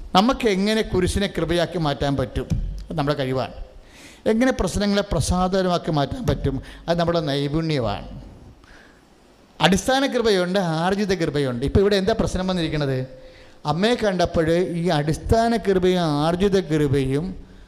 നമുക്ക് എങ്ങനെ കുരിശിനെ കൃപയാക്കി മാറ്റാൻ പറ്റും അത് നമ്മുടെ കഴിവാണ് എങ്ങനെ പ്രശ്നങ്ങളെ പ്രസാദകരമാക്കി മാറ്റാൻ പറ്റും അത് നമ്മുടെ നൈപുണ്യമാണ് അടിസ്ഥാന കൃപയുണ്ട് ആർജിത കൃപയുണ്ട് ഇപ്പോൾ ഇവിടെ എന്താ പ്രശ്നം വന്നിരിക്കുന്നത് അമ്മയെ കണ്ടപ്പോൾ ഈ അടിസ്ഥാന കൃപയും ആർജിത കൃപയും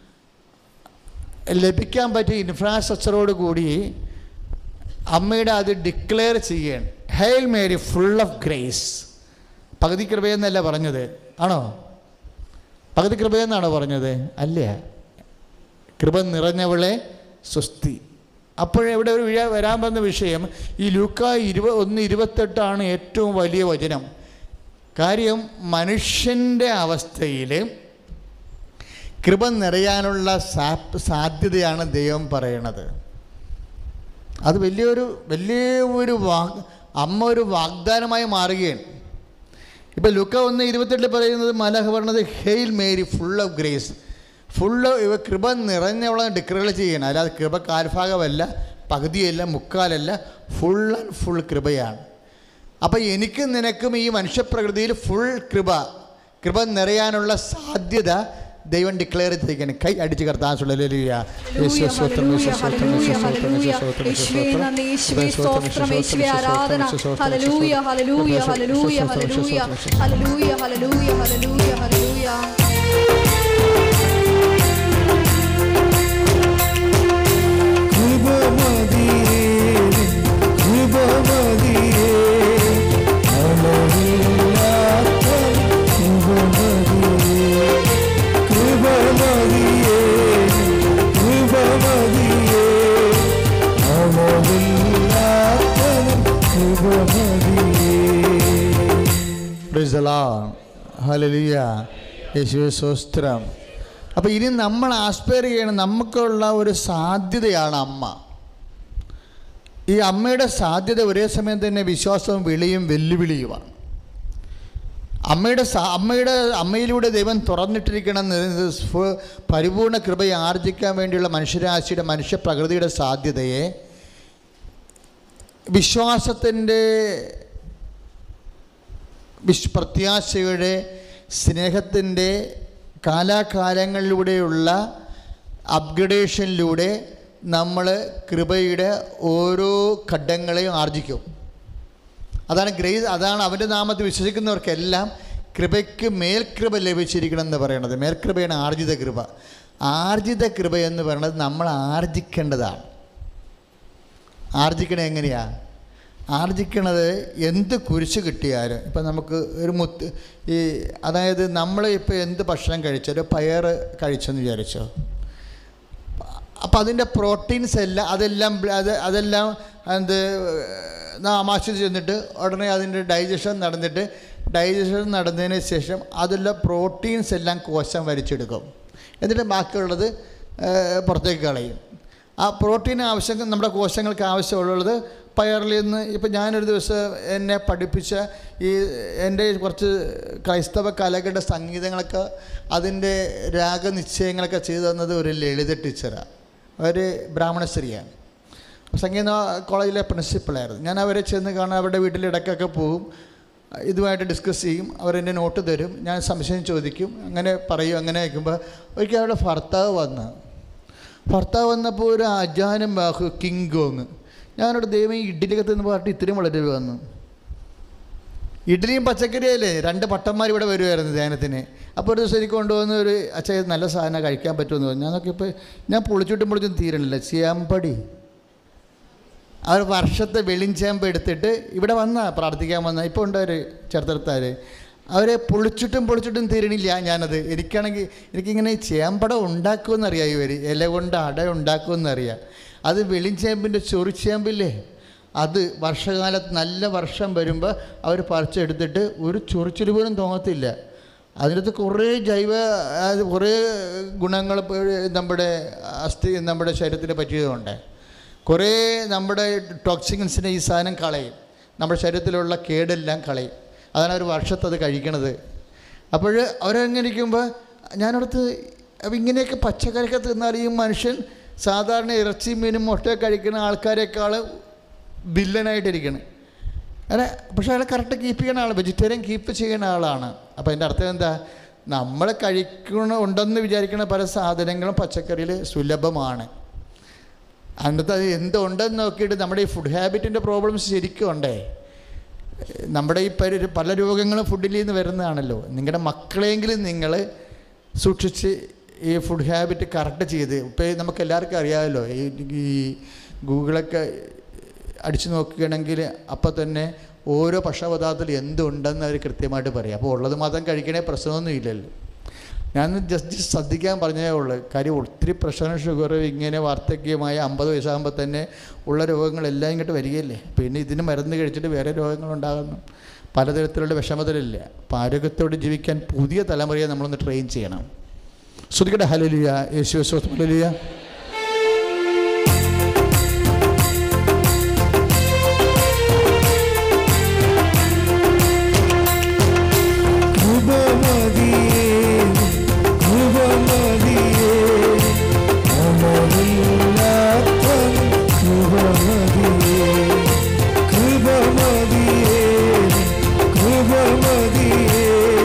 ലഭിക്കാൻ പറ്റിയ ഇൻഫ്രാസ്ട്രക്ചറോട് കൂടി അമ്മയുടെ അത് ഡിക്ലെയർ ചെയ്യണം hail Mary full of grace പകുതി കൃപയെന്നല്ല പറഞ്ഞത് ആണോ പകുതി കൃപയെന്നാണോ പറഞ്ഞത് അല്ല കൃപ നിറഞ്ഞവളെ സ്വസ്തി അപ്പോഴിവിടെ ഒരു വിഴ- വരാൻ വന്ന വിഷയം ഈ ലൂക്ക ഇരുപ ഒന്ന് ഇരുപത്തെട്ടാണ് ഏറ്റവും വലിയ വചനം കാര്യം മനുഷ്യൻ്റെ അവസ്ഥയിൽ കൃപ നിറയാനുള്ള സാ- സാധ്യതയാണ് ദൈവം പറയണത് അത് വലിയൊരു വലിയ ഒരു വാഗ് അമ്മ ഒരു വാഗ്ദാനമായി മാറുകയാണ് ഇപ്പം ലുക്ക ഒന്ന് ഇരുപത്തെട്ടിൽ പറയുന്നത് മലഹ പറഞ്ഞത് hail Mary full of grace full ഇവ കൃപ നിറഞ്ഞവളെ ഡിക്ലെയർ ചെയ്യണം അല്ലാതെ കൃപ കാൽഭാഗമല്ല പകുതിയല്ല മുക്കാലല്ല ഫുൾ ആൻഡ് ഫുൾ കൃപയാണ് അപ്പം എനിക്കും നിനക്കും ഈ മനുഷ്യപ്രകൃതിയിൽ ഫുൾ കൃപ കൃപ നിറയാനുള്ള സാധ്യത ദൈവം ഡിക്ലെയർ ചെയ്തിരിക്കുകയാണ് കൈ അടിച്ച് കർത്താൻ ഹല്ലേലൂയ, ഹല്ലേലൂയ, ഹല്ലേലൂയ, ഹല്ലേലൂയ. യേശുവേ നന്ദി, യേശുവേ സ്തോത്രം, യേശുവേ ആരാധന. ഹല്ലേലൂയ, ഹല്ലേലൂയ, ഹല്ലേലൂയ, ഹല്ലേലൂയ. ഹല്ലേലൂയ, ഹല്ലേലൂയ, ഹല്ലേലൂയ, ഹല്ലേലൂയ. കൃപമതിയേ കൃപമതിയേ അളവില്ലാത്ത കൃപമതിയേ കൃപമതിയേ കൃപമതിയേ അളവില്ലാത്ത കൃപമതിയേ ഹലലിയ യേശുവെ സ്വസ്ത്രം അപ്പോൾ ഇനി നമ്മൾ ആസ്പയർ ചെയ്യണം നമുക്കുള്ള ഒരു സാധ്യതയാണ് അമ്മ ഈ അമ്മയുടെ സാധ്യത ഒരേ സമയം തന്നെ വിശ്വാസവും വിളിയും വെല്ലുവിളിയുമാണ് അമ്മയുടെ സാ അമ്മയുടെ അമ്മയിലൂടെ ദൈവം തുറന്നിട്ടിരിക്കണം എന്ന് സ്വ- പരിപൂർണ കൃപയെ ആർജിക്കാൻ വേണ്ടിയുള്ള മനുഷ്യരാശിയുടെ മനുഷ്യ പ്രകൃതിയുടെ സാധ്യതയെ വിശ്വാസത്തിൻ്റെ വിശ് പ്രത്യാശയുടെ സ്നേഹത്തിൻ്റെ കാലാകാലങ്ങളിലൂടെയുള്ള അപ്ഗ്രഡേഷനിലൂടെ നമ്മൾ കൃപയുടെ ഓരോ ഘട്ടങ്ങളെയും ആർജിക്കും അതാണ് ഗ്രേസ് അതാണ് അവൻ്റെ നാമത്തിൽ വിശ്വസിക്കുന്നവർക്കെല്ലാം കൃപയ്ക്ക് മേൽകൃപ ലഭിച്ചിരിക്കണം എന്ന് പറയണത് മേൽകൃപയാണ് ആർജിത കൃപ ആർജിത കൃപ എന്ന് പറയുന്നത് നമ്മൾ ആർജിക്കേണ്ടതാണ് ആർജിക്കണത് എങ്ങനെയാണ് ആർജിക്കണത് എന്ത് കുരിശ് കിട്ടിയാലും ഇപ്പം നമുക്ക് ഒരു മുത്ത് ഈ അതായത് നമ്മൾ ഇപ്പോൾ എന്ത് ഭക്ഷണം കഴിച്ചാലും പയർ കഴിച്ചെന്ന് വിചാരിച്ചോ അപ്പം അതിൻ്റെ പ്രോട്ടീൻസ് എല്ലാം അതെല്ലാം ബ്ല- അത് അതെല്ലാം എന്ത് ആമാശയത്തിൽ ചെന്നിട്ട് ഉടനെ അതിൻ്റെ ഡൈജഷൻ നടന്നിട്ട് ഡൈജഷൻ നടന്നതിന് ശേഷം അതിലുള്ള പ്രോട്ടീൻസ് എല്ലാം കോശം വലിച്ചെടുക്കും എന്നിട്ട് ബാക്കിയുള്ളത് ഏഹ്, പുറത്തേക്ക് കളയും ആ പ്രോട്ടീൻ ആവശ്യം നമ്മുടെ കോശങ്ങൾക്ക് ആവശ്യമുള്ളത് പയറിൽ നിന്ന് ഇപ്പം ഞാനൊരു ദിവസം എന്നെ പഠിപ്പിച്ച ഈ എൻ്റെ കുറച്ച് ക്രൈസ്തവ കലകളുടെ സംഗീതങ്ങളൊക്കെ അതിൻ്റെ രാഗനിശ്ചയങ്ങളൊക്കെ ചെയ്തു തന്നത് ഒരു ലളിത ടീച്ചറാണ് ഒരു ബ്രാഹ്മണ സ്ത്രീയാണ് സംഗീത കോളേജിലെ പ്രിൻസിപ്പളായിരുന്നു ഞാൻ അവരെ ചെന്ന് കാണാൻ അവരുടെ വീട്ടിൽ ഇടയ്ക്കൊക്കെ പോകും ഇതുമായിട്ട് ഡിസ്കസ് ചെയ്യും അവരെൻ്റെ നോട്ട് തരും ഞാൻ സംശയം ചോദിക്കും അങ്ങനെ പറയും അങ്ങനെ വയ്ക്കുമ്പോൾ ഒരിക്കൽ അവരുടെ ഭർത്താവ് വന്ന് ഭർത്താവ് വന്നപ്പോൾ ഒരു അജാനും ബാഹു കിങ് ഗോങ് ഞാനവിടെ ദൈവം ഈ ഇഡ്ഡലിക്കത്ത് നിന്ന് പറഞ്ഞിട്ട് ഇത്രയും വളരെ വന്നു ഇഡ്ഡലിയും പച്ചക്കറിയല്ലേ രണ്ട് പട്ടന്മാർ ഇവിടെ വരുമായിരുന്നു ധ്യാനത്തിന് അപ്പോൾ ഒരു ദിവസം എനിക്ക് കൊണ്ടുവന്ന് ഒരു അച്ഛാ ഇത് നല്ല സാധനം കഴിക്കാൻ പറ്റുമെന്ന് പറഞ്ഞു ഞാൻ നോക്കിയപ്പോൾ ഞാൻ പൊളിച്ചിട്ടും പൊളിച്ചും തീരണില്ല ചേമ്പടി അവർ വർഷത്തെ വെളിഞ്ചേമ്പ് എടുത്തിട്ട് ഇവിടെ വന്ന പ്രാർത്ഥിക്കാൻ വന്ന ഇപ്പോൾ ഉണ്ട് അവർ ചെറുത്തടുത്താർ അവരെ പൊളിച്ചിട്ടും പൊളിച്ചിട്ടും തീരണില്ല ഞാനത് എനിക്കാണെങ്കിൽ എനിക്കിങ്ങനെ ഈ ചേമ്പട ഉണ്ടാക്കുമെന്നറിയാം ഇവർ ഇല കൊണ്ട് അട ഉണ്ടാക്കുമെന്നറിയാം അത് വെളിഞ്ചേമ്പിൻ്റെ ചൊറിച്ചേമ്പില്ലേ അത് വർഷകാലത്ത് നല്ല വർഷം വരുമ്പോൾ അവർ പറിച്ചെടുത്തിട്ട് ഒരു ചൊറിച്ചിൽ പോലും തോന്നത്തില്ല അതിനകത്ത് കുറേ ജൈവ അത് കുറേ ഗുണങ്ങൾ ഇപ്പോൾ നമ്മുടെ അസ്ഥി നമ്മുടെ ശരീരത്തിന് പറ്റിയതുണ്ട് കുറേ നമ്മുടെ ടോക്സിൻസിനെ ഈ സാധനം കളയും നമ്മുടെ ശരീരത്തിലുള്ള കേടെല്ലാം കളയും അതാണ് ഒരു വർഷത്തെ അത് കഴിക്കണത് അപ്പോൾ അവരങ്ങനെ ഇരിക്കുമ്പോൾ ഞാനടുത്ത് അപ്പം ഇങ്ങനെയൊക്കെ പച്ചക്കറിയൊക്കെ തിന്നാൽ ഈ മനുഷ്യൻ സാധാരണ ഇറച്ചി മീനും മുട്ടയൊക്കെ കഴിക്കുന്ന ആൾക്കാരെക്കാൾ വില്ലനായിട്ടിരിക്കണം അല്ല പക്ഷേ അയാൾ കറക്റ്റ് കീപ്പ് ചെയ്യുന്ന ആൾ വെജിറ്റേറിയൻ കീപ്പ് ചെയ്യുന്ന ആളാണ് അപ്പോൾ എൻ്റെ അർത്ഥം എന്താ നമ്മൾ കഴിക്കണ ഉണ്ടെന്ന് വിചാരിക്കുന്ന പല സാധനങ്ങളും പച്ചക്കറിയിൽ സുലഭമാണ് അന്നത്തെ അത് എന്തുണ്ടെന്ന് നോക്കിയിട്ട് നമ്മുടെ ഈ ഫുഡ് ഹാബിറ്റിൻ്റെ പ്രോബ്ലംസ് ശരിക്കും ഉണ്ടേ നമ്മുടെ ഈ പല പല രോഗങ്ങളും ഫുഡിൽ നിന്ന് വരുന്നതാണല്ലോ നിങ്ങളുടെ മക്കളെങ്കിലും നിങ്ങൾ സൂക്ഷിച്ച് ഈ ഫുഡ് ഹാബിറ്റ് കറക്റ്റ് ചെയ്ത് ഇപ്പോൾ നമുക്ക് എല്ലാവർക്കും അറിയാമല്ലോ ഈ ഈ ഗൂഗിളൊക്കെ അടിച്ചു നോക്കുകയാണെങ്കിൽ അപ്പോൾ തന്നെ ഓരോ ഭക്ഷണപദാർത്ഥത്തിൽ എന്തുണ്ടെന്ന് അവർ കൃത്യമായിട്ട് പറയും അപ്പോൾ ഉള്ളത് മാത്രം കഴിക്കണേ പ്രശ്നമൊന്നും ഇല്ലല്ലോ ഞാൻ ജസ്റ്റ് ശ്രദ്ധിക്കാൻ പറഞ്ഞതേ ഉള്ളൂ കാര്യം ഒത്തിരി പ്രഷർ ഷുഗർ ഇങ്ങനെ വാർദ്ധക്യമായ അമ്പത് വയസ്സാകുമ്പോൾ തന്നെ ഉള്ള രോഗങ്ങളെല്ലാം ഇങ്ങോട്ട് വരികയല്ലേ പിന്നെ ഇതിന് മരുന്ന് കഴിച്ചിട്ട് വേറെ രോഗങ്ങളുണ്ടാകുന്നു പലതരത്തിലുള്ള വിഷമതലില്ല അപ്പോൾ ആരോഗ്യത്തോടെ ജീവിക്കാൻ പുതിയ തലമുറയെ നമ്മളൊന്ന് ട്രെയിൻ ചെയ്യണം ശ്രുതികട്ടെ ഹലലിയ യേശു വിശ്വാസം ഹലലിയ കൃപമതിയേ കൃപമതിയേ അമരില്ലാത്ത കൃപമതിയേ കൃപമതിയേ കൃപമതിയേ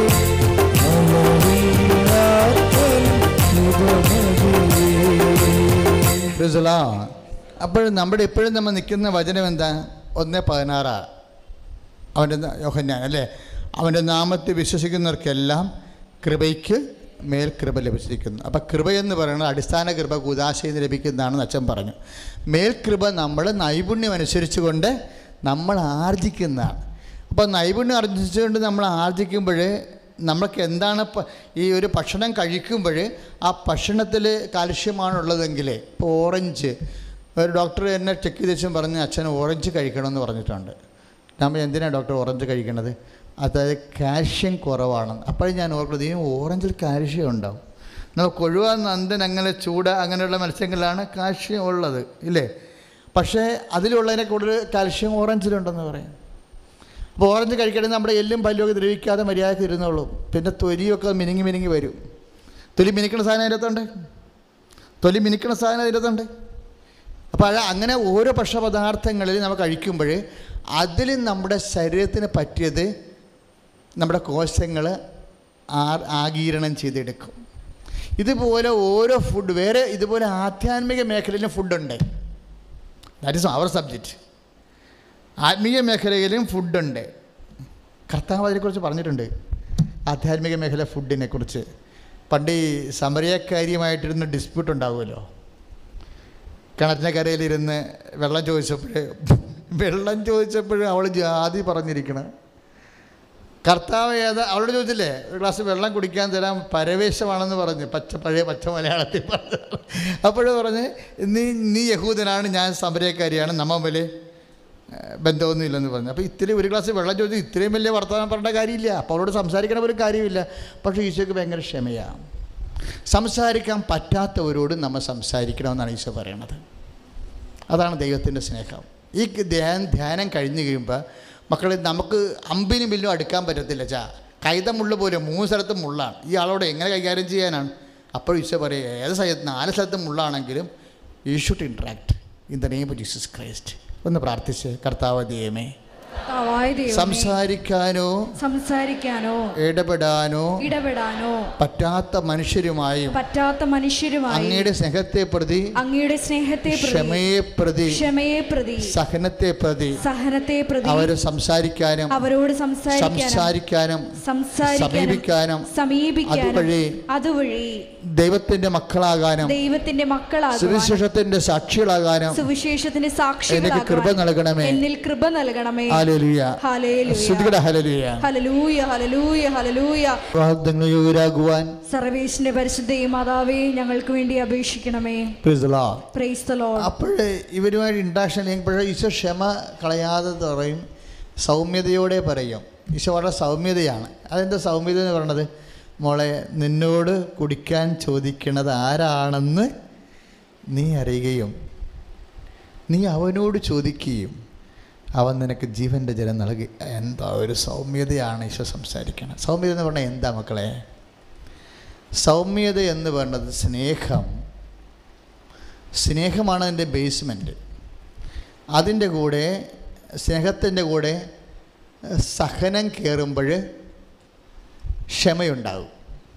അമരില്ലാത്ത കൃപമതിയേ അപ്പോഴും നമ്മുടെ ഇപ്പോഴും നമ്മൾ നിൽക്കുന്ന വചനം എന്താ ഒന്ന് പതിനാറാ അവൻ്റെ ന- യോഹന്നാൻ അല്ലേ അവൻ്റെ നാമത്തിൽ വിശ്വസിക്കുന്നവർക്കെല്ലാം കൃപയ്ക്ക് മേൽ കൃപ ലഭിച്ചിരിക്കുന്നു അപ്പം കൃപ എന്ന് പറയുന്നത് അടിസ്ഥാന കൃപ കുദാശയിൽ നിന്ന് ലഭിക്കുന്നതാണെന്ന് അച്ഛൻ പറഞ്ഞു മേൽ കൃപ നമ്മൾ നൈപുണ്യം അനുസരിച്ചുകൊണ്ട് നമ്മൾ ആർജിക്കുന്നതാണ് അപ്പോൾ നൈപുണ്യം ആർജിച്ചുകൊണ്ട് നമ്മൾ ആർജിക്കുമ്പോൾ നമ്മൾക്ക് എന്താണ് പ- ഈ ഒരു ഭക്ഷണം കഴിക്കുമ്പോൾ ആ ഭക്ഷണത്തിൽ കാൽഷ്യമാണുള്ളതെങ്കിൽ ഇപ്പോൾ ഓറഞ്ച് ഒരു ഡോക്ടർ എന്നെ ചെക്ക് ചെയ്ത് വെച്ചും പറഞ്ഞ് അച്ഛൻ ഓറഞ്ച് കഴിക്കണമെന്ന് പറഞ്ഞിട്ടുണ്ട് നമ്മൾ എന്തിനാണ് ഡോക്ടർ ഓറഞ്ച് കഴിക്കണത് അതായത് കാൽഷ്യം കുറവാണെന്ന് അപ്പോൾ ഞാൻ ഓർക്കുന്നത് ഈ ഓറഞ്ചിൽ കാൽഷ്യം ഉണ്ടാവും നമ്മൾ കൊഴുവ നന്ദൻ അങ്ങനെ ചൂട അങ്ങനെയുള്ള മത്സ്യങ്ങളിലാണ് കാൽഷ്യം ഉള്ളത് ഇല്ലേ പക്ഷേ അതിലുള്ളതിനെ കൂടുതൽ കാൽഷ്യം ഓറഞ്ചിലുണ്ടെന്ന് പറയും അപ്പോൾ ഓറഞ്ച് കഴിക്കണമെങ്കിൽ നമ്മുടെ എല്ലും പല്ലുമൊക്കെ ദ്രവിക്കാതെ മര്യാദയ്ക്ക് ഇരുന്നുള്ളൂ പിന്നെ തൊലിയൊക്കെ മിനുങ്ങി മിനുങ്ങി വരും തൊലി മിനുക്കണ സാധനം അതിനകത്തുണ്ട് തൊലി മിനുക്കണ സാധനം അതിനകത്തുണ്ട് അപ്പോൾ അത് അങ്ങനെ ഓരോ ഭക്ഷണപദാർത്ഥങ്ങളിൽ നമ്മൾ കഴിക്കുമ്പോൾ അതിൽ നമ്മുടെ ശരീരത്തിന് പറ്റിയത് നമ്മുടെ കോശങ്ങൾ ആ ആഗീരണം ചെയ്തെടുക്കും ഇതുപോലെ ഓരോ ഫുഡ് വേറെ ഇതുപോലെ ആധ്യാത്മിക മേഖലയിലും ഫുഡുണ്ട് ദാറ്റ് ഇസ് അവർ സബ്ജക്റ്റ് ആത്മീയ മേഖലയിലും ഫുഡുണ്ട് കർത്താവ് അതിനെക്കുറിച്ച് പറഞ്ഞിട്ടുണ്ട് ആധ്യാത്മിക മേഖല ഫുഡിനെ കുറിച്ച് പണ്ട് ഈ സമരക്കാരിയുമായിട്ടിരുന്ന് ഡിസ്പ്യൂട്ട് ഉണ്ടാവുമല്ലോ കിണറ്റിൻ്റെ കരയിലിരുന്ന് വെള്ളം ചോദിച്ചപ്പോൾ വെള്ളം ചോദിച്ചപ്പോഴും അവൾ ജാതി പറഞ്ഞിരിക്കണം കർത്താവ് ഏതാ അവളോട് ചോദിച്ചില്ലേ ഒരു ഗ്ലാസ് വെള്ളം കുടിക്കാൻ തരാൻ പരവേശമാണെന്ന് പറഞ്ഞ് പച്ച പഴയ പച്ച മലയാളത്തിൽ പറഞ്ഞു അപ്പോഴും പറഞ്ഞ് നീ നീ യഹൂദനാണ് ഞാൻ സമരക്കാരിയാണ് നമ്മ തമ്മിൽ ബന്ധമൊന്നുമില്ലെന്ന് പറഞ്ഞു അപ്പോൾ ഇത്തിരി ഒരു ഗ്ലാസ് വെള്ളം ചോദിച്ചു ഇത്രയും വലിയ വർത്തമാനം പറഞ്ഞ കാര്യമില്ല അപ്പോൾ അവളോട് സംസാരിക്കണ ഒരു കാര്യമില്ല പക്ഷേ ഈശോയ്ക്ക് ഭയങ്കര ക്ഷമയാണ് സംസാരിക്കാൻ പറ്റാത്തവരോട് നമ്മൾ സംസാരിക്കണമെന്നാണ് ഈശോ പറയണത് അതാണ് ദൈവത്തിൻ്റെ സ്നേഹം ഈ ധ്യാൻ ധ്യാനം കഴിഞ്ഞ് കഴിയുമ്പോൾ മക്കളെ നമുക്ക് അമ്പിനും ബില്ലും അടുക്കാൻ പറ്റത്തില്ല ചാ കൈതമുള്ള പോലെ മൂന്ന് സ്ഥലത്തും മുള്ളാണ് ഈ ആളോട് എങ്ങനെ കൈകാര്യം ചെയ്യാനാണ് അപ്പോൾ ഈശോ പറയുക ഏത് സ്ഥലത്ത് നാല് സ്ഥലത്തും മുള്ളാണെങ്കിലും you should interact in the name of Jesus Christ ഒന്ന് പ്രാർത്ഥിച്ച് കർത്താവ് ദൈവമേ കർത്താവായ ദൈവമേ, സംസാരിക്കാനോ സംസാരിക്കാനോ ഇടപെടാനോ ഇടപെടാനോ പറ്റാത്ത മനുഷ്യരുമായും പറ്റാത്ത മനുഷ്യരുമായി അങ്ങയുടെ സ്നേഹത്തെ പ്രതി അങ്ങയുടെ സ്നേഹത്തെ പ്രതി ക്ഷമയെ പ്രതി ക്ഷമയെ പ്രതി സഹനത്തെ പ്രതി സഹനത്തെ പ്രതി അവർ സംസാരിക്കാനും അവരോട് സംസാരിക്കാനും സംസാരിക്കാനും സംസാരിക്കാനും സമീപിക്കാനും സമീപിക്കാനും അതുവഴി അതുവഴി ദൈവത്തിന്റെ മക്കളാകാനും ദൈവത്തിന്റെ മക്കളാകുവാൻ സുവിശേഷത്തിന്റെ സാക്ഷികളാകാനും സുവിശേഷത്തിന്റെ എനിക്ക് കൃപ സാക്ഷികളാകുവാൻ നൽകണമേ എന്നിൽ കൃപ നൽകണമേ ഹാലലുയ ഹല്ലേലൂയ. ശ്രുതികട ഹലലുയ ഹല്ലേലൂയ ഹല്ലേലൂയ ഹല്ലേലൂയ യോഗ്യരാകുവാൻ സർവേശിന്റെ പരിശുദ്ധയും മാതാവേ ഞങ്ങൾക്ക് വേണ്ടി അപേക്ഷിക്കണമേ പ്രൈസ് ദ ലോർഡ് അപ്പോഴേ ഇവരുമായിട്ട് ഇൻട്രാക്ഷൻ ചെയ്യുമ്പോഴേ ഈശോ ക്ഷമ കളയാതെ പറയും സൗമ്യതയോടെ പറയും ഈശോ വളരെ സൗമ്യതയാണ് അതെന്താ സൗമ്യത എന്ന് പറയണത് മോളെ നിന്നോട് കുടിക്കാൻ ചോദിക്കണത് ആരാണെന്ന് നീ അറിയുകയും നീ അവനോട് ചോദിക്കുകയും അവൻ നിനക്ക് ജീവൻ്റെ ജലം നൽകി എന്താ ഒരു സൗമ്യതയാണ് ഈശോ സംസാരിക്കണം സൗമ്യത എന്ന് പറഞ്ഞാൽ എന്താ മക്കളെ സൗമ്യത എന്ന് പറയുന്നത് സ്നേഹം സ്നേഹമാണ് അതിൻ്റെ ബേസ്മെൻറ്റ് അതിൻ്റെ കൂടെ സ്നേഹത്തിൻ്റെ കൂടെ സഹനം കയറുമ്പോൾ ക്ഷമയുണ്ടാകും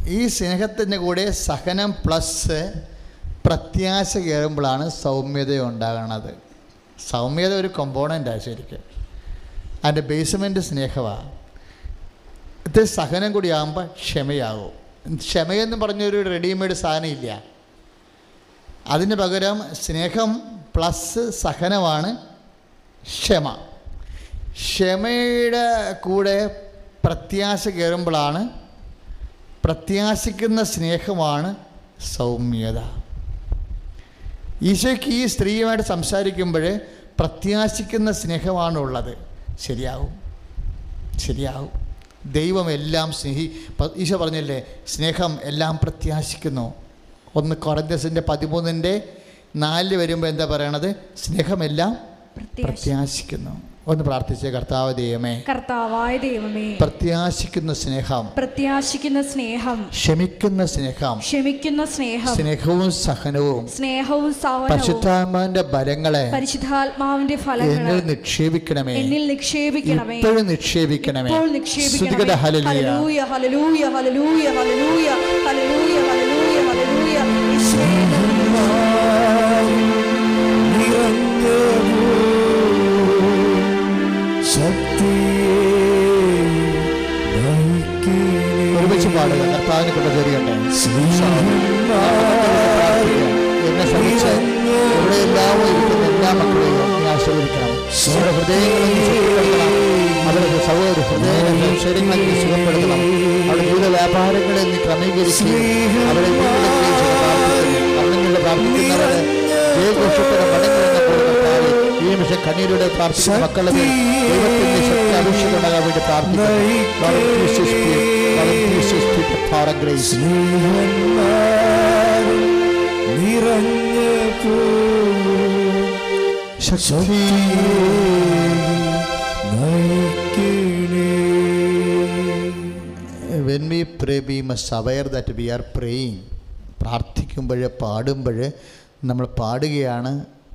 ഈ സ്നേഹത്തിൻ്റെ കൂടെ സഹനം പ്ലസ് പ്രത്യാശ കയറുമ്പോഴാണ് സൗമ്യത ഉണ്ടാകണത് സൗമ്യത ഒരു കമ്പോണൻ്റാണ് ശരിക്കും അതിൻ്റെ ബേസ്മെൻറ്റ് സ്നേഹമാണ് ഇത് സഹനം കൂടി ആകുമ്പോൾ ക്ഷമയാകും ക്ഷമയെന്ന് പറഞ്ഞൊരു റെഡിമെയ്ഡ് സാധനം ഇല്ല അതിന് പകരം സ്നേഹം പ്ലസ് സഹനമാണ് ക്ഷമ ക്ഷമയുടെ കൂടെ പ്രത്യാശ കയറുമ്പോഴാണ് പ്രത്യാശിക്കുന്ന സ്നേഹമാണ് സൗമ്യത ഈശോയ്ക്ക് ഈ സ്ത്രീയുമായിട്ട് സംസാരിക്കുമ്പോൾ പ്രത്യാശിക്കുന്ന സ്നേഹമാണുള്ളത് ശരിയാവും ശരിയാവും ദൈവം എല്ലാം സ്നേഹി പ- ഈശോ പറഞ്ഞല്ലേ സ്നേഹം എല്ലാം പ്രത്യാശിക്കുന്നു ഒന്ന് കൊറന്തസിൻ്റെ പതിമൂന്നിൻ്റെ നാലിൽ വരുമ്പോൾ എന്താ പറയണത് സ്നേഹമെല്ലാം പ്രത്യാശ പ്രത്യാശിക്കുന്നു ഒന്ന് പ്രാർത്ഥിച്ചേ കർത്താവ് ദൈവമേ കർത്താവായ ദൈവമേ പ്രത്യാശിക്കുന്ന സ്നേഹം പ്രത്യാശിക്കുന്ന സ്നേഹം ക്ഷമിക്കുന്ന സ്നേഹം ക്ഷമിക്കുന്ന സ്നേഹം സ്നേഹവും സഹനവും സ്നേഹവും സഹനവും പരിശുദ്ധാത്മാവിന്റെ ബലങ്ങളെ പരിശുദ്ധാത്മാവിന്റെ എന്നിൽ ഫലങ്ങൾ നിക്ഷേപിക്കണമേ എന്നിൽ നിക്ഷേപിക്കണമേ ഇപ്പോഴും നിക്ഷേപിക്കണമേ ഇപ്പോൾ സ്തുതിക്കട്ടെ നിക്ഷേപിക്കണമേ ഹല്ലേലൂയ ഹല്ലേലൂയ ഹല്ലേലൂയ ഹല്ലേലൂയ ഹല്ലേലൂയ ഹല്ലേലൂയ ഹല്ലേലൂയ ഹല്ലേലൂയ യേശുവേ നന്ദി. ഒരുമിച്ച് പാടുക കർത്താവിനെ കൊണ്ട് ചെറിയട്ടെ എന്നെ ശ്രമിച്ച് ഇവിടെ എല്ലാവരും ഇരിക്കുന്ന എല്ലാ മക്കളെയും നീ ആശീർവദിക്കണം അവരുടെ ഹൃദയങ്ങളെ നീ ശക്തിപ്പെടുത്തണം അവരുടെ സഹോദര ഹൃദയങ്ങളെ ശരീരങ്ങളെ നീ സുഖപ്പെടുത്തണം അവരുടെ ജീവിത വ്യാപാരങ്ങളെ നീ ക്രമീകരിക്കുകയും അവരെ കർമ്മങ്ങളുടെ പ്രാർത്ഥിക്കുന്നവരെ ജയഘോഷത്തിന് മടങ്ങിവന്നപ്പോൾ കർത്താവേ, ഈ നിമിഷം കണ്ണീരോടെ പ്രാർത്ഥിക്കുന്ന മക്കളുടെ മേൽ ദൈവത്തിന്റെ ശക്തി അഭിഷേകമുണ്ടാകാൻ വേണ്ടി പ്രാർത്ഥിക്കുന്നു Lord, please speak. Lord, please speak the power of grace. ശക്തി when we pray be must aware that we are praying പ്രാർത്ഥിക്കുമ്പോൾ പാടുമ്പോൾ നമ്മൾ പാടുകയാണ്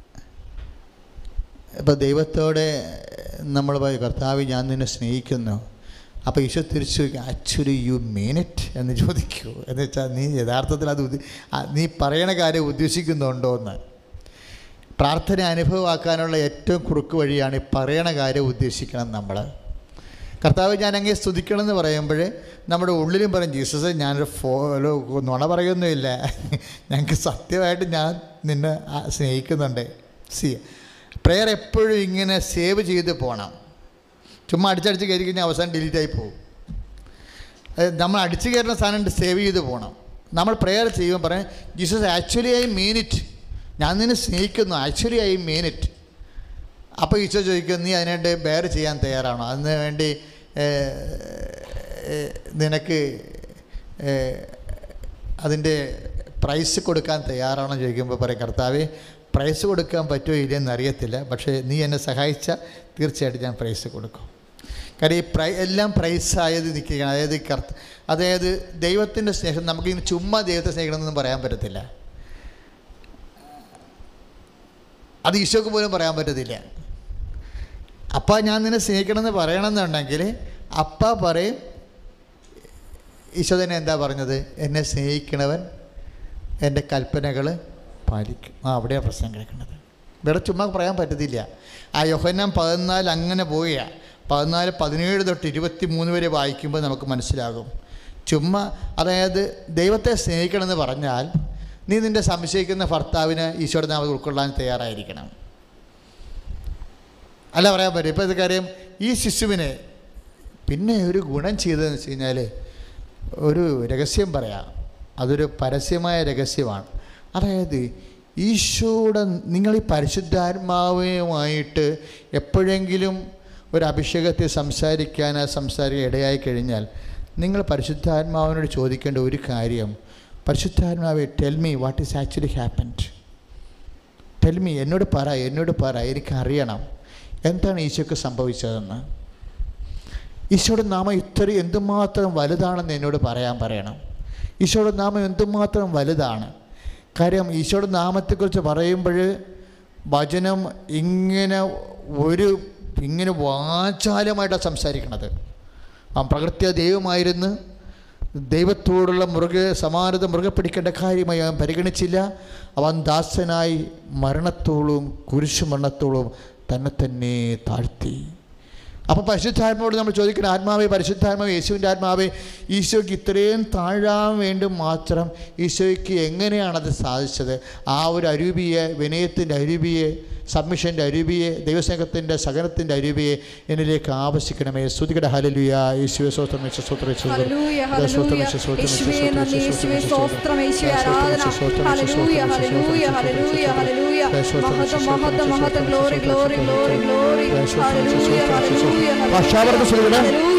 ഇപ്പോൾ ദൈവത്തോടെ നമ്മൾ പറയും കർത്താവ് ഞാൻ നിന്നെ സ്നേഹിക്കുന്നു അപ്പോൾ ഈശോ തിരിച്ചു ചോദിക്കും ആക്ച്വലി യു മീൻ ഇറ്റ് എന്ന് ചോദിക്കൂ എന്ന് വെച്ചാൽ നീ യഥാർത്ഥത്തിൽ അത് ഉദ്ദ- ആ, നീ പറയണ കാര്യം ഉദ്ദേശിക്കുന്നുണ്ടോ എന്ന് പ്രാർത്ഥന അനുഭവമാക്കാനുള്ള ഏറ്റവും കുറുക്ക് വഴിയാണ് ഈ പറയണ കാര്യം ഉദ്ദേശിക്കണം നമ്മൾ കർത്താവ് ഞാൻ അങ്ങേ സ്തുതിക്കണം എന്ന് പറയുമ്പോൾ നമ്മുടെ ഉള്ളിലും പറയും ജീസസ് ഞാനൊരു ഫോ ഒരു നുണ പറയുന്നില്ല ഞങ്ങൾക്ക് സത്യമായിട്ട് ഞാൻ നിന്നെ ആ സ്നേഹിക്കുന്നുണ്ട് സി പ്രെയർ എപ്പോഴും ഇങ്ങനെ സേവ് ചെയ്ത് പോകണം ചുമ്മാ അടിച്ചടിച്ച് കയറി കഴിഞ്ഞാൽ അവസാനം ഡിലീറ്റ് ആയി പോകും അത് നമ്മൾ അടിച്ചു കയറുന്ന സാധനം സേവ് ചെയ്ത് പോകണം നമ്മൾ പ്രെയർ ചെയ്യുമ്പോൾ പറയും Jesus actually I mean it ഞാൻ നിന്നെ സ്നേഹിക്കുന്നു ആക്ച്വലി ഐ മീൻ ഇറ്റ് അപ്പോൾ ഈശോ ചോദിക്കും നീ അതിനായിട്ട് ബെയർ ചെയ്യാൻ തയ്യാറാണോ അതിന് വേണ്ടി ഏ, ഏ, നിനക്ക് ഏ, അതിൻ്റെ പ്രൈസ് കൊടുക്കാൻ തയ്യാറാണോ എന്ന് ചോദിക്കുമ്പോൾ പറയും കർത്താവേ പ്രൈസ് കൊടുക്കാൻ പറ്റുമോ ഇല്ലെന്ന് അറിയത്തില്ല പക്ഷേ നീ എന്നെ സഹായിച്ചാൽ തീർച്ചയായിട്ടും ഞാൻ പ്രൈസ് കൊടുക്കും കാര്യം ഈ പ്രൈ എല്ലാം പ്രൈസായത് നിൽക്കുകയാണ് അതായത് ഈ കർത്ത അതായത് ദൈവത്തിൻ്റെ സ്നേഹം നമുക്കിങ്ങനെ ചുമ്മാ ദൈവത്തെ സ്നേഹിക്കണമെന്നൊന്നും പറയാൻ പറ്റത്തില്ല അത് ഈശോക്ക് പോലും പറയാൻ പറ്റത്തില്ല അപ്പ ഞാൻ നിന്നെ സ്നേഹിക്കണമെന്ന് പറയണമെന്നുണ്ടെങ്കിൽ അപ്പ പറയും ഈശോ തന്നെ എന്താ പറഞ്ഞത് എന്നെ സ്നേഹിക്കണവൻ എൻ്റെ കൽപ്പനകൾ പാലിക്കും ആ അവിടെയാണ് പ്രശ്നം കിടക്കുന്നത് വേറെ ചുമ്മാ പറയാൻ പറ്റത്തില്ല ആ യോഹന്നാൻ പതിനാല് അങ്ങനെ പോവുകയാണ് പതിനാല് പതിനേഴ് തൊട്ട് ഇരുപത്തി മൂന്ന് വരെ വായിക്കുമ്പോൾ നമുക്ക് മനസ്സിലാകും ചുമ്മാ അതായത് ദൈവത്തെ സ്നേഹിക്കണമെന്ന് പറഞ്ഞാൽ നീ നിൻ്റെ സംശയിക്കുന്ന ഭർത്താവിന് ഈശോയുടെ നാമം ഉൾക്കൊള്ളാൻ തയ്യാറായിരിക്കണം അല്ല പറയാൻ പറ്റും ഇപ്പോൾ ഇത് കാര്യം ഈ ശിശുവിനെ പിന്നെ ഒരു ഗുണം ചെയ്തതെന്ന് വെച്ച് കഴിഞ്ഞാൽ ഒരു രഹസ്യം പറയാം അതൊരു പരസ്യമായ രഹസ്യമാണ് അതായത് ഈശോയുടെ നിങ്ങൾ ഈ പരിശുദ്ധാത്മാവുമായിട്ട് എപ്പോഴെങ്കിലും ഒരു അഭിഷേകത്തെ സംസാരിക്കാൻ സംസാരിക്കാൻ ഇടയായി കഴിഞ്ഞാൽ നിങ്ങൾ പരിശുദ്ധാത്മാവിനോട് ചോദിക്കേണ്ട ഒരു കാര്യം പരിശുദ്ധാത്മാവെ tell me what is actually happened tell me എന്നോട് പറ എന്നോട് പറ എനിക്കറിയണം എന്താണ് ഈശോക്ക് സംഭവിച്ചതെന്ന് ഈശോയുടെ നാമം ഇത്ര എന്തുമാത്രം വലുതാണെന്ന് എന്നോട് പറയാൻ പറയണം ഈശോയുടെ നാമം എന്തുമാത്രം വലുതാണ് കാര്യം ഈശോയുടെ നാമത്തെക്കുറിച്ച് പറയുമ്പോൾ വചനം ഇങ്ങനെ ഒരു ഇങ്ങനെ വാചാലമായിട്ടാണ് സംസാരിക്കണത് ആ പ്രകൃത്യ ദൈവമായിരുന്നു ദൈവത്തോടുള്ള മുറുകെ സമാനത മുറുകെ പിടിക്കേണ്ട കാര്യമായി അവൻ പരിഗണിച്ചില്ല അവൻ ദാസനായി മരണത്തോളം കുരിശുമരണത്തോളം തന്നെ തന്നെ താഴ്ത്തി അപ്പോൾ പരിശുദ്ധാത്മാവോട് നമ്മൾ ചോദിക്കുന്ന ആത്മാവേ പരിശുദ്ധാത്മാവ് യേശുവിൻ്റെ ആത്മാവേ ഈശോയ്ക്ക് ഇത്രയും താഴാൻ വേണ്ടി മാത്രം ഈശോയ്ക്ക് എങ്ങനെയാണത് സാധിച്ചത് ആ ഒരു അരൂപിയെ വിനയത്തിൻ്റെ അരൂപിയെ സബ്മിഷൻ്റെ അരൂപിയെ ദൈവസ്നേഹത്തിൻ്റെ സഹനത്തിൻ്റെ അരൂപിയെ എന്നിലേക്ക് ആവശ്യിക്കണമേ സ്തുതികട ഹലലുയ യേശുവെ സ്വോത്രം യേശു സ്വോത്രം യേശു സ്വോത്രം. ഹല്ലേലൂയ, സ്വോത്രം ഹല്ലേലൂയ. യേശു സ്വോത്രം യേശു യേശുവേ സ്വോത്രം നന്ദി, യേശു യേശുവേ സ്വോത്രം യേശു സ്തോത്രം, യേശുവേ സ്വോത്രം ആരാധന. യേശു സ്വോത്രം യേശു ഹല്ലേലൂയ, സ്വോത്രം യേശു ഹല്ലേലൂയ, സ്വോത്രം ഹല്ലേലൂയ, യേശു ഹല്ലേലൂയ. സ്വോത്രം യേശു സ്വോത്രം മഹത്വം, യേശു മഹത്വം, സ്വോത്രം മഹത്വം, യേശു glory, സ്വോത്രം glory, യേശു glory, സ്വോത്രം glory, glory. യേശു സ്വോത്രം യേശു ഹല്ലേലൂയ, സ്വോത്രം യേശു സ്വോത്രം. ഹല്ലേലൂയ, ഭാഷാപരത്തെ സ്തുതിക്കണേ. ഹല്ലേലൂയ,